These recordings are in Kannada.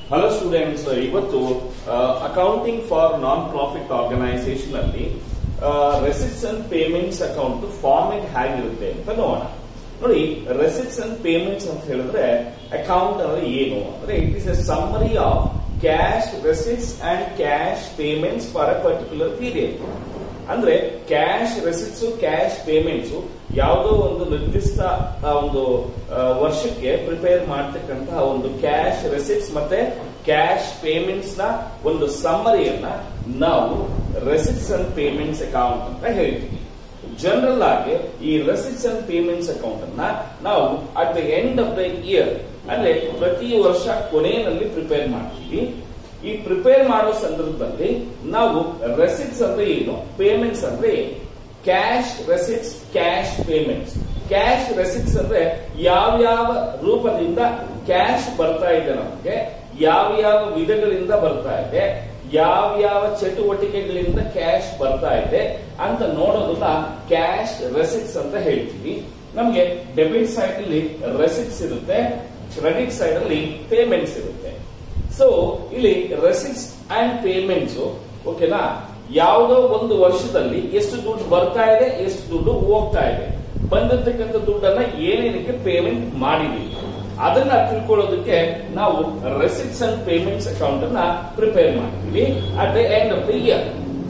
ಹಲೋ ಸ್ಟೂಡೆಂಟ್ಸ್ ಇವತ್ತು accounting for non profit organisation ಅಲ್ಲಿ receipts and payments account format ಹೇಗಿರುತ್ತೆ ಅಂತ ನೋಡೋಣ ನೋಡಿ ರೆಸಿಟ್ಸ್ ಅಂಡ್ ಪೇಮೆಂಟ್ಸ್ ಅಂತ ಹೇಳಿದ್ರೆ ಅಕೌಂಟ್ ಅಂದ್ರೆ ಏನು ಅಂದ್ರೆ it is a summary of cash receipts and cash payments for a particular period ಅಂದ್ರೆ ಕ್ಯಾಶ್ ರೆಸಿಟ್ಸ್ ಕ್ಯಾಶ್ ಪೇಮೆಂಟ್ಸ್ ಯಾವುದೋ ಒಂದು ನಿರ್ದಿಷ್ಟ ಆ, ಒಂದು ಆ, ವರ್ಷಕ್ಕೆ ಪ್ರಿಪೇರ್ ಮಾಡ್ತಕ್ಕಂತಹ ಒಂದು ಕ್ಯಾಶ್ ರೆಸಿಟ್ಸ್ ಮತ್ತೆ ಕ್ಯಾಶ್ ಪೇಮೆಂಟ್ಸ್ ನ ಒಂದು ಸಮ್ಮರಿಯನ್ನ ನಾವು ರೆಸಿಟ್ಸ್ ಅಂಡ್ ಪೇಮೆಂಟ್ಸ್ ಅಕೌಂಟ್ ಅಂತ ಹೇಳ್ತೀವಿ ಜನರಲ್ ಆಗಿ ಈ ರೆಸಿಟ್ಸ್ ಅಂಡ್ ಪೇಮೆಂಟ್ಸ್ ಅಕೌಂಟ್ ಅನ್ನ ನಾವು at the end of the year ಅಂದ್ರೆ ಪ್ರತಿ ವರ್ಷ ಕೊನೆಯಲ್ಲಿ ಪ್ರಿಪೇರ್ ಮಾಡ್ತೀವಿ ಈ ಪ್ರಿಪೇರ್ ಮಾಡೋ ಸಂದರ್ಭದಲ್ಲಿ ನಾವು ರೆಸಿಟ್ಸ್ ಅಂದ್ರೆ ಏನು ಪೇಮೆಂಟ್ಸ್ ಅಂದ್ರೆ ಏನು cash receipts cash payments cash receipts ಅಂದ್ರೆ ಯಾವ್ಯಾವ ರೂಪದಿಂದ ಕ್ಯಾಶ್ ಬರ್ತಾ ಇದೆ ನಮಗೆ ಯಾವ್ಯಾವ ವಿಧಗಳಿಂದ ಬರ್ತಾ ಇದೆ ಯಾವ್ಯಾವ ಚಟುವಟಿಕೆಗಳಿಂದ ಕ್ಯಾಶ್ ಬರ್ತಾ ಇದೆ ಅಂತ ನೋಡೋದನ್ನ ಕ್ಯಾಶ್ ರೆಸಿಟ್ಸ್ ಅಂತ ಹೇಳ್ತೀವಿ ನಮಗೆ ಡೆಬಿಟ್ ಸೈಡ್ ಅಲ್ಲಿ ರೆಸಿಟ್ಸ್ ಇರುತ್ತೆ ಕ್ರೆಡಿಟ್ ಸೈಡ್ ಅಲ್ಲಿ ಪೇಮೆಂಟ್ಸ್ ಇರುತ್ತೆ ಸೊ ಇಲ್ಲಿ ರೆಸಿಟ್ಸ್ ಅಂಡ್ ಪೇಮೆಂಟ್ಸ್ ಓಕೆನಾ ಯಾವುದೋ ಒಂದು ವರ್ಷದಲ್ಲಿ ಎಷ್ಟು ದುಡ್ಡು ಬರ್ತಾ ಇದೆ ಎಷ್ಟು ದುಡ್ಡು ಹೋಗ್ತಾ ಇದೆ ಬಂದಿರ್ತಕ್ಕಂಥ ದುಡ್ಡನ್ನ ಏನೇನಕ್ಕೆ ಪೇಮೆಂಟ್ ಮಾಡಿದೀವಿ ಅದನ್ನ ತಿಳ್ಕೊಳ್ಳೋದಕ್ಕೆ ನಾವು ರೆಸಿಟ್ಸ್ ಅಂಡ್ ಪೇಮೆಂಟ್ಸ್ ಅಕೌಂಟ್ ಅನ್ನ ಪ್ರಿಪೇರ್ ಮಾಡ್ತೀವಿ at the end of the year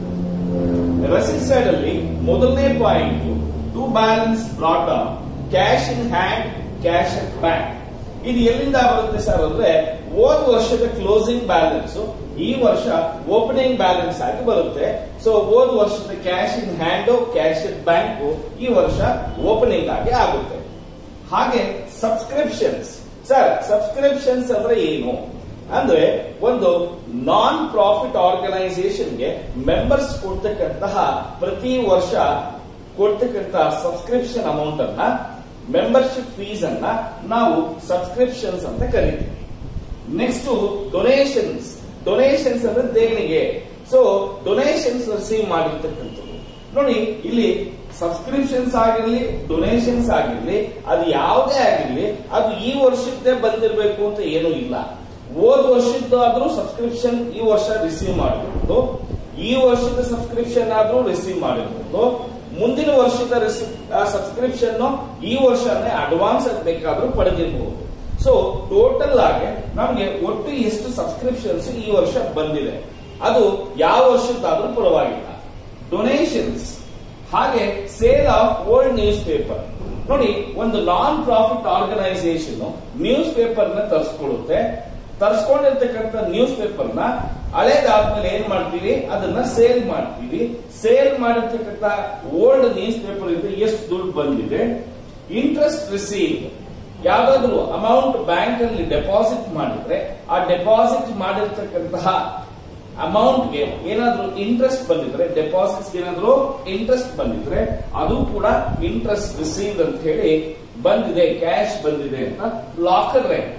receipt side ಅಲ್ಲಿ ಮೊದಲನೇ point to balance brought down cash in hand cash at bank ಇದು ಎಲ್ಲಿಂದ ಬರುತ್ತೆ ಸರ್ ಅಂದ್ರೆ ಹೋದ ವರ್ಷದ ಕ್ಲೋಸಿಂಗ್ ಬ್ಯಾಲೆನ್ಸ್ ಈ ವರ್ಷ ಓಪನಿಂಗ್ ಬ್ಯಾಲೆನ್ಸ್ ಆಗಿ ಬರುತ್ತೆ ಸೊ ಹೋದ ವರ್ಷದ cash in hand cash at bank ಈ ವರ್ಷ ಓಪನಿಂಗ್ ಆಗಿ ಆಗುತ್ತೆ ಹಾಗೆ ಸಬ್ಸ್ಕ್ರಿಪ್ಷನ್ಸ್ ಸರ್ ಸಬ್ಸ್ಕ್ರಿಪ್ಷನ್ಸ್ ಅಂದ್ರೆ ಏನು ಅಂದ್ರೆ ಒಂದು ನಾನ್ ಪ್ರಾಫಿಟ್ ಆರ್ಗನೈಸೇಷನ್ಗೆ ಮೆಂಬರ್ಸ್ ಕೊಡ್ತಕ್ಕಂತಹ ಪ್ರತಿ ವರ್ಷ ಕೊಡ್ತಕ್ಕಂತಹ ಸಬ್ಸ್ಕ್ರಿಪ್ಷನ್ ಅಮೌಂಟ್ ಅನ್ನ ಮೆಂಬರ್ಶಿಪ್ ಫೀಸ್ ಅನ್ನ ನಾವು ಸಬ್ಸ್ಕ್ರಿಪ್ಷನ್ಸ್ ಅಂತ ಕರಿತೀವಿ ನೆಕ್ಸ್ಟ್ ಡೊನೇಷನ್ಸ್ ಡೊನೇಷನ್ಸ್ ಅಂದ್ರೆ ದೇಣಿಗೆ ಸೊ ಡೊನೇಷನ್ಸ್ ರಿಸೀವ್ ಮಾಡಿರ್ತಕ್ಕಂಥದ್ದು ನೋಡಿ ಇಲ್ಲಿ ಸಬ್ಸ್ಕ್ರಿಪ್ಷನ್ಸ್ ಆಗಿರ್ಲಿ ಡೊನೇಷನ್ಸ್ ಆಗಿರ್ಲಿ ಅದು ಯಾವುದೇ ಆಗಿರ್ಲಿ ಅದು ಈ ವರ್ಷದ್ದೇ ಬಂದಿರಬೇಕು ಅಂತ ಏನೂ ಇಲ್ಲ ಹೋದ ವರ್ಷದ್ದು ಆದ್ರೂ ಸಬ್ಸ್ಕ್ರಿಪ್ಷನ್ ಈ ವರ್ಷ ರಿಸೀವ್ ಮಾಡಿರ್ಬೋದು ಈ ವರ್ಷದ ಸಬ್ಸ್ಕ್ರಿಪ್ಷನ್ ಆದ್ರೂ ರಿಸೀವ್ ಮಾಡಿರ್ಬೋದು ಮುಂದಿನ ವರ್ಷದ ಸಬ್ಸ್ಕ್ರಿಪ್ಷನ್ ಈ ವರ್ಷನೇ ಅಡ್ವಾನ್ಸ್ ಬೇಕಾದ್ರೂ ಪಡೆದಿರಬಹುದು ಸೊ ಟೋಟಲ್ ಆಗಿ ನಮಗೆ ಒಟ್ಟು ಎಷ್ಟು ಸಬ್ಸ್ಕ್ರಿಪ್ಷನ್ಸ್ ಈ ವರ್ಷ ಬಂದಿದೆ ಅದು ಯಾವ ವರ್ಷದ್ದಾದ್ರೂ ಪರವಾಗಿಲ್ಲ ಡೊನೇಷನ್ಸ್ ಹಾಗೆ sale of old newspaper ನೋಡಿ ಒಂದು non profit organisation newspaper ನ ತರಿಸ್ಕೊಳ್ಳುತ್ತೆ ತರಿಸ್ಕೊಂಡಿರ್ತಕ್ಕಂಥ ನ್ಯೂಸ್ ಪೇಪರ್ ನ ಹಳೇದಾದ್ಮೇಲೆ ಏನ್ ಮಾಡ್ತೀವಿ ಅದನ್ನ ಸೇಲ್ ಮಾಡ್ತೀವಿ ಸೇಲ್ ಮಾಡಿರ್ತಕ್ಕಂಥ ಓಲ್ಡ್ ನ್ಯೂಸ್ ಪೇಪರ್ ಇಂದ ಎಷ್ಟು ದುಡ್ಡು ಬಂದಿದೆ ಇಂಟ್ರೆಸ್ಟ್ ರಿಸೀವ್ ಯಾವ್ದಾದ್ರು ಅಮೌಂಟ್ ಬ್ಯಾಂಕ್ ಅಲ್ಲಿ ಡೆಪಾಸಿಟ್ ಮಾಡಿದ್ರೆ ಆ ಡೆಪಾಸಿಟ್ ಮಾಡಿರ್ತಕ್ಕಂತಹ ಅಮೌಂಟ್ಗೆ ಏನಾದ್ರೂ ಇಂಟ್ರೆಸ್ಟ್ ಬಂದಿದ್ರೆ ಡೆಪಾಸಿಟ್ಸ್ ಏನಾದ್ರೂ ಇಂಟ್ರೆಸ್ಟ್ ಬಂದಿದ್ರೆ ಅದು ಕೂಡ ಇಂಟ್ರೆಸ್ಟ್ ರಿಸೀವ್ ಅಂತ ಹೇಳಿ ಬಂದಿದೆ ಕ್ಯಾಶ್ ಬಂದಿದೆ ಅಂತ ಲಾಕರ್ ರೆಂಟ್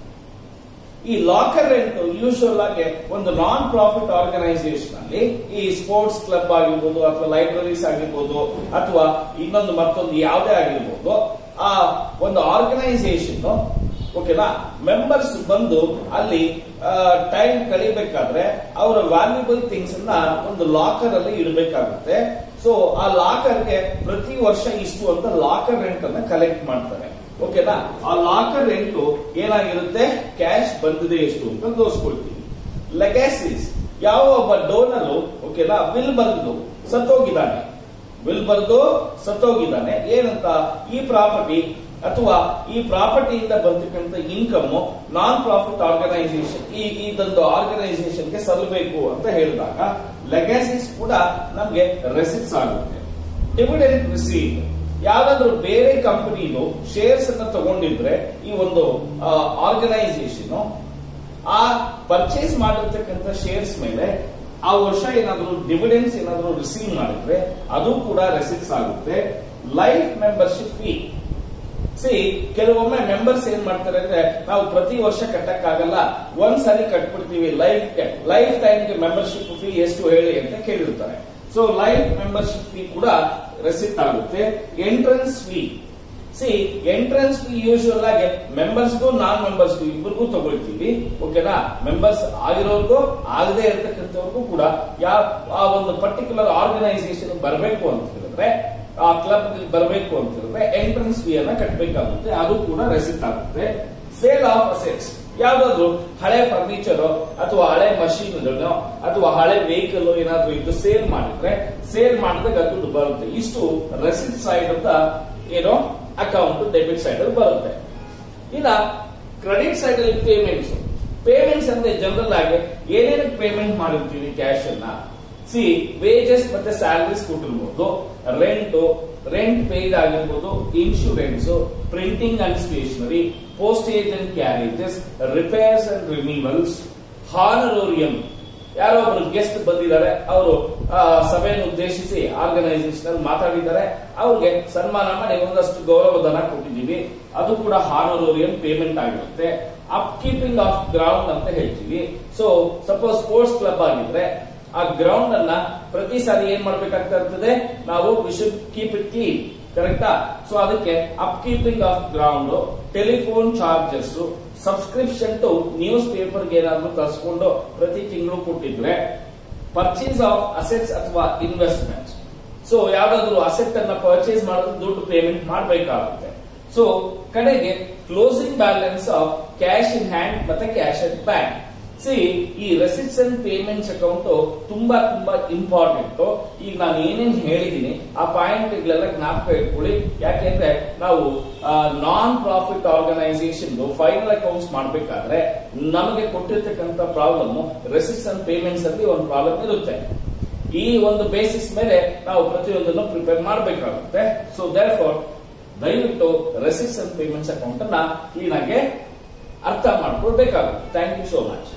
ಈ ಲಾಕರ್ ರೆಂಟ್ ಯೂಶುವಲ್ ಆಗಿ ಒಂದು ನಾನ್ ಪ್ರಾಫಿಟ್ ಆರ್ಗನೈಸೇಷನ್ ಅಲ್ಲಿ ಈ ಸ್ಪೋರ್ಟ್ಸ್ ಕ್ಲಬ್ ಆಗಿರ್ಬೋದು ಅಥವಾ ಲೈಬ್ರರೀಸ್ ಆಗಿರ್ಬೋದು ಅಥವಾ ಇನ್ನೊಂದು ಮತ್ತೊಂದು ಯಾವುದೇ ಆಗಿರ್ಬೋದು ಆ ಒಂದು ಆರ್ಗನೈಸೇಷನ್ ಓಕೆನಾ ಮೆಂಬರ್ಸ್ ಬಂದು ಅಲ್ಲಿ ಟೈಮ್ ಕಳಿಬೇಕಾದ್ರೆ ಅವರ ವ್ಯಾಲ್ಯೂಬಲ್ ಥಿಂಗ್ಸ್ ಅನ್ನ ಒಂದು ಲಾಕರ್ ಅಲ್ಲಿ ಇಡಬೇಕಾಗುತ್ತೆ ಸೊ ಆ ಲಾಕರ್ಗೆ ಪ್ರತಿ ವರ್ಷ ಇಷ್ಟು ಅಂತ ಲಾಕರ್ ರೆಂಟ್ ಅನ್ನ ಕಲೆಕ್ಟ್ ಮಾಡ್ತಾರೆ ಓಕೆನಾ ಆ ಲಾಕರ್ ರೆಂಟ್ ಏನಾಗಿರುತ್ತೆ ಕ್ಯಾಶ್ ಬಂದಿದೆ ಎಷ್ಟು ಅಂತ ತೋರಿಸ್ಕೊಳ್ತೀವಿ ಲೆಗ್ಯಾಸಿಸ್ ಯಾವ ಒಬ್ಬ ಡೋನರು ಓಕೆನಾ ಬಿಲ್ ಬರೆದು ಸತ್ತೋಗಿದ್ದಾನೆ ಬಿಲ್ ಬರೆದು ಸತ್ತೋಗಿದ್ದಾನೆ ಏನಂತ ಈ ಪ್ರಾಪರ್ಟಿ ಅಥವಾ ಈ ಪ್ರಾಪರ್ಟಿಯಿಂದ ಬರ್ತಕ್ಕಂಥ ಇನ್ಕಮ್ ನಾನ್ ಪ್ರಾಫಿಟ್ ಆರ್ಗನೈಸೇಷನ್ ಈ ಇದೊಂದು ಆರ್ಗನೈಸೇಷನ್ಗೆ ಸಲ್ಲಬೇಕು ಅಂತ ಹೇಳಿದಾಗ ಲೆಗ್ಯಾಸಿಸ್ ಕೂಡ ನಮಗೆ ರೆಸಿಟ್ಸ್ ಆಗುತ್ತೆ ಡಿವಿಡೆಂಟ್ ರಿಸೀವ್ ಯಾವ್ದಾದ್ರು ಬೇರೆ ಕಂಪನಿದು ಶೇರ್ಸ್ ಅನ್ನ ತಗೊಂಡಿದ್ರೆ ಈ ಒಂದು ಆರ್ಗನೈಸೇಷನ್ ಆ ಪರ್ಚೇಸ್ ಮಾಡಿರ್ತಕ್ಕಂಥ ಶೇರ್ಸ್ ಮೇಲೆ ಆ ವರ್ಷ ಏನಾದ್ರು ಡಿವಿಡೆನ್ಸ್ ಏನಾದ್ರು ರಿಸೀವ್ ಮಾಡಿದ್ರೆ ಅದು ಕೂಡ ರೆಸಿಟ್ಸ್ ಆಗುತ್ತೆ ಲೈಫ್ ಮೆಂಬರ್ಶಿಪ್ ಫೀ ಸಿ ಕೆಲವೊಮ್ಮೆ ಮೆಂಬರ್ಸ್ ಏನ್ ಮಾಡ್ತಾರೆ ಅಂದ್ರೆ ನಾವು ಪ್ರತಿ ವರ್ಷ ಕಟ್ಟಕ್ಕಾಗಲ್ಲ ಒಂದ್ ಸಾರಿ ಕಟ್ಬಿಡ್ತೀವಿ ಲೈಫ್ ಲೈಫ್ ಟೈಮ್ಗೆ ಮೆಂಬರ್ಶಿಪ್ ಫೀ ಎಷ್ಟು ಹೇಳಿ ಅಂತ ಕೇಳಿರ್ತಾರೆ ಸೊ ಲೈಫ್ ಮೆಂಬರ್ಶಿಪ್ ಫೀ ಕೂಡ ರೆಸಿಟ್ ಆಗುತ್ತೆ entrance fees entrance usual ಆಗಿ ಮೆಂಬರ್ಸ್ಗೂ ನಾನ್ ಮೆಂಬರ್ಸ್ಗೂ ಇಬ್ಬರಿಗೂ ತಗೊಳ್ತೀವಿ ಓಕೆನಾ ಮೆಂಬರ್ಸ್ ಆಗಿರೋರ್ಗೂ ಆಗದೆ ಇರತಕ್ಕಂಥವ್ರಿಗೂ ಕೂಡ ಯಾವ ಆ ಒಂದು ಪರ್ಟಿಕ್ಯುಲರ್ ಆರ್ಗನೈಸೇಷನ್ ಬರಬೇಕು ಅಂತ ಹೇಳಿದ್ರೆ ಆ ಕ್ಲಬ್ ಬರಬೇಕು ಅಂತ ಹೇಳಿದ್ರೆ ಎಂಟ್ರೆನ್ಸ್ ಫೀ ಅನ್ನ ಕಟ್ಟಬೇಕಾಗುತ್ತೆ ಅದು ಕೂಡ ರೆಸಿಟ್ ಆಗುತ್ತೆ ಸೇಲ್ ಆಫ್ ಅಸೆಟ್ಸ್ ಯಾವ್ದಾದ್ರು ಹಳೆ ಫರ್ನಿಚರ್ ಅಥವಾ ಹಳೆ ಮಷೀನ್ಗಳನ್ನೋ ಅಥವಾ ಹಳೆ ವೆಹಿಕಲ್ ಏನಾದ್ರು ಇದ್ದು ಸೇಲ್ ಮಾಡಿದ್ರೆ ಸೇಲ್ ಮಾಡಿದಾಗ ದುಡ್ಡು ಬರುತ್ತೆ ಇಷ್ಟು ರೆಸಿಟ್ ಸೈಡ್ ಅಂತ ಏನೋ ಅಕೌಂಟ್ ಡೆಬಿಟ್ ಸೈಡ್ ಅಲ್ಲಿ ಬರುತ್ತೆ ಇನ್ನ ಕ್ರೆಡಿಟ್ ಸೈಡ್ ಅಲ್ಲಿ ಪೇಮೆಂಟ್ಸ್ ಪೇಮೆಂಟ್ಸ್ ಅಂದ್ರೆ ಜನರಲ್ ಆಗಿ ಏನೇನಕ್ಕೆ ಪೇಮೆಂಟ್ ಮಾಡಿರ್ತೀವಿ ಕ್ಯಾಶ್ ಅನ್ನ ಸಿ ವೇಜಸ್ ಮತ್ತೆ ಸ್ಯಾಲರೀಸ್ ಕೊಟ್ಟಿರ್ಬೋದು ರೆಂಟ್ ರೆಂಟ್ ಪೇಯ್ಡ್ ಆಗಿರ್ಬೋದು insurance printing and stationery postage and carriages repairs and renewals honorarium ಯಾರೋ ಒಬ್ರು ಗೆಸ್ಟ್ ಬಂದಿದ್ದಾರೆ ಅವರು ಸಭೆಯನ್ನು ಉದ್ದೇಶಿಸಿ ಆರ್ಗನೈಸೇಷನ್ ಅಲ್ಲಿ ಮಾತಾಡಿದ್ದಾರೆ ಅವ್ರಿಗೆ ಸನ್ಮಾನ ಮಾಡಿ ಒಂದಷ್ಟು ಗೌರವಧನ ಕೊಟ್ಟಿದ್ದೀವಿ ಅದು ಕೂಡ ಹಾನರೋರಿಯಂ ಪೇಮೆಂಟ್ ಆಗಿರುತ್ತೆ ಅಪ್ ಕೀಪಿಂಗ್ ಆಫ್ ಗ್ರೌಂಡ್ ಅಂತ ಹೇಳ್ತೀವಿ ಸೊ ಸಪೋಸ್ ಸ್ಪೋರ್ಟ್ಸ್ ಕ್ಲಬ್ ಆಗಿದ್ರೆ ಆ ಗ್ರೌಂಡ್ ಅನ್ನ ಪ್ರತಿ ಸಾರಿ ಏನ್ ಮಾಡ್ಬೇಕಾಗ್ತಾ ಇರ್ತದೆ ನಾವು we should keep it clean ಕರೆಕ್ಟಾ ಸೊ ಅದಕ್ಕೆ up keeping of ground telephone charges subscription to ನ್ಯೂಸ್ ಪೇಪರ್ಗೆ ಏನಾದ್ರು ತರಿಸ್ಕೊಂಡು ಪ್ರತಿ ತಿಂಗಳು ಕೊಟ್ಟಿದ್ರೆ ಪರ್ಚೇಸ್ ಆಫ್ ಅಸೆಟ್ಸ್ ಅಥವಾ ಇನ್ವೆಸ್ಟ್ಮೆಂಟ್ ಸೊ ಯಾವ್ದಾದ್ರು ಅಸೆಟ್ ಅನ್ನ ಪರ್ಚೇಸ್ ಮಾಡಿದ್ರೆ ದುಡ್ಡು ಪೇಮೆಂಟ್ ಮಾಡಬೇಕಾಗುತ್ತೆ ಸೊ ಕಡೆಗೆ closing balance of cash in hand ಮತ್ತೆ ಕ್ಯಾಶ್ ಅಟ್ ಬ್ಯಾಂಕ್ ಸಿ ಈ ರೆಸಿಟ್ಸ್ ಅಂಡ್ ಪೇಮೆಂಟ್ಸ್ ಅಕೌಂಟ್ ತುಂಬಾ ತುಂಬಾ ಇಂಪಾರ್ಟೆಂಟ್ ಈಗ ನಾನು ಏನೇನ್ ಹೇಳಿದೀನಿ ಆ ಪಾಯಿಂಟ್ ಗಳೆಲ್ಲ ಜ್ಞಾಪಕ ಇಟ್ಕೊಳ್ಳಿ ಯಾಕೆಂದ್ರೆ ನಾವು non profit organisation final accounts ಮಾಡಬೇಕಾದ್ರೆ ನಮಗೆ ಕೊಟ್ಟಿರ್ತಕ್ಕಂಥ ಪ್ರಾಬ್ಲಮ್ ರೆಸಿಟ್ಸ್ ಅಂಡ್ ಪೇಮೆಂಟ್ಸ್ ಅಲ್ಲಿ ಒಂದು ಪ್ರಾಬ್ಲಮ್ ಇರುತ್ತೆ ಈ ಒಂದು ಬೇಸಿಸ್ ಮೇಲೆ ನಾವು ಪ್ರತಿಯೊಂದನ್ನು ಪ್ರಿಪೇರ್ ಮಾಡಬೇಕಾಗುತ್ತೆ ಸೊ ದೇರ್ ಫಾರ್ ದಯವಿಟ್ಟು ರೆಸಿಟ್ಸ್ ಅಂಡ್ ಪೇಮೆಂಟ್ಸ್ ಅಕೌಂಟ್ ಅನ್ನ ಕ್ಲೀನ್ ಆಗಿ ಅರ್ಥ ಮಾಡ್ಕೊಳ್ಬೇಕಾಗುತ್ತೆ ಥ್ಯಾಂಕ್ ಯು ಸೋ ಮಚ್